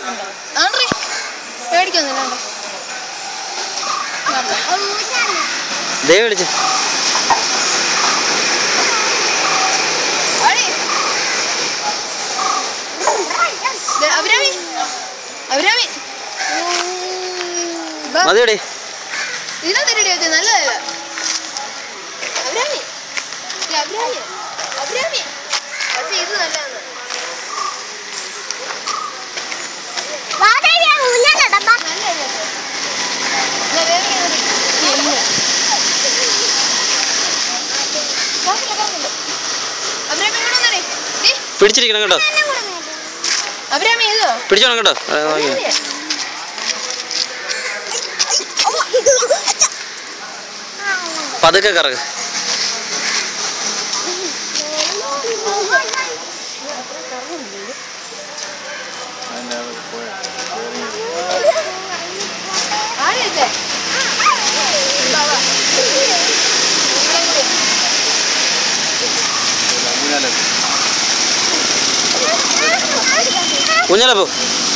ആണ്ട്രി പേടിക്കൊന്നുമില്ല ദേ വിളിച്ച് അഭിരാമി അഭിരാമി മതിയടി ഇതിനകത്ത് റെഡി വെച്ചത് നല്ലതല്ല അഭിരാമി ഇത് അഭിരാമി അഭിരാമി പക്ഷെ ഇത് നല്ലതാണ് നല്ലതല്ലേ എന്നാ വേറെ ഏതൊരു- ഇല്ല. കാണില്ല, കാണില്ല. അഭിരാമി ഇങ്ങോട്ട് വന്നേ. ദേ, പിടിച്ചിരിക്കണം കേട്ടോ അഭിരാമി ഇതോ പിടിച്ചോണം കേട്ടോ ആ, വാങ്ങി. അഭിരാമിയാ. പതുക്കെ കറക്ക് ആരാ ഇത്? വാ, വാ. ഇവിടെയും കൂടി. ഊഞ്ഞാല പോ